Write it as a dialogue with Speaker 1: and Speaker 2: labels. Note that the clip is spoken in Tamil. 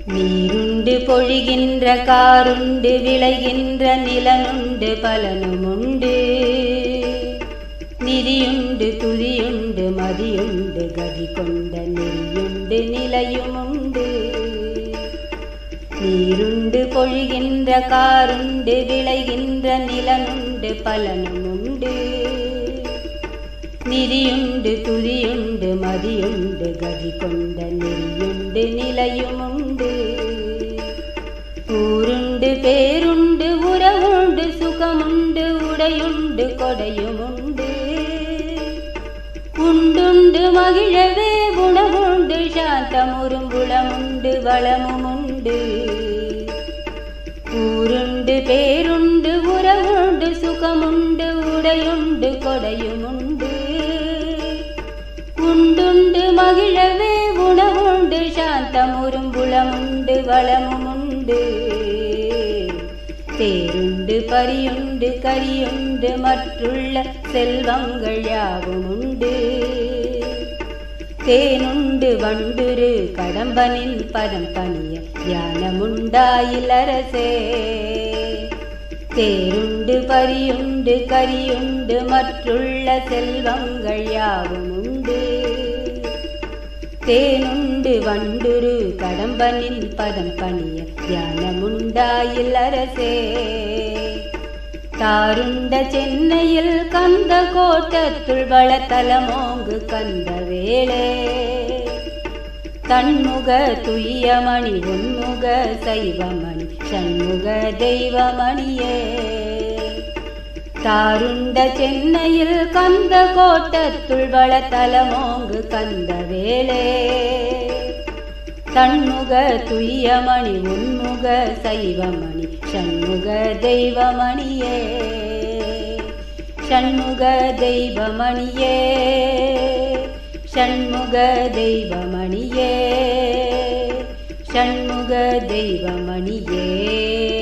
Speaker 1: நீருண்டு பொழிகின்ற காருண்டு விளைகின்ற நிலனுண்டு பலனுமுண்டு நிதியுண்டு துதியுண்டு மதியுண்டு கதி கொண்ட நெறியுண்டு நிலையுமுண்டு நீருண்டு பொழிகின்ற காருண்டு விளைகின்ற நிலனுண்டு பலனுமுண்டு நிதியுண்டு துதியுண்டு மதியுண்டு கதி கொண்ட நெறியுண்டு நிலையுமுண்டு ஊருண்டு பேருண்டு உறவுண்டு சுகமுண்டு உடையுண்டு கொடையுமுண்டு உண்டுண்டு மகிழவே உணவுண்டு சாந்தமுறும்புளமுண்டு வளமுமுண்டு ஊருண்டு பேருண்டு உறவுண்டு சுகமுண்டு உடையுண்டு கொடையுமுண்டு உண்டுண்டு மகிழவே உணவுண்டு சாந்தமுறும்புளமுண்டு வளமுமுண்டு தேருண்டு பரியுண்டு கரியுண்டு மற்றுள்ள செல்வங்கள் யாவும் உண்டு தேனுண்டு வண்டுரு கடம்பனின் பதம் பணிய ஞானமுண்டாயில் அரசே தேருண்டு பரியுண்டு கரியுண்டு மற்றுள்ள செல்வங்கள் யாவும் உண்டு தேனுண்டு வண்டுரு கடம்பனின் பதம் பணிய ஞானமுண்டாயில் அரசே தாருண்ட சென்னையில் கந்த கோட்டத்துள் வளத்தலமோங்கு கந்த வேளே தன்முக துய்யமணி உன்முக சைவமணி சண்முக தெய்வமணியே தாருண்ட சென்னையில் கந்த கோட்டத்துள் வளத்தலமோங்கு கந்த வேளே தன்முக துய்யமணி உன்முக சைவமணி சண்முக தெய்வமணியே சண்முக தெய்வமணியே சண்முக தெய்வமணியே சண்முக தெய்வமணியே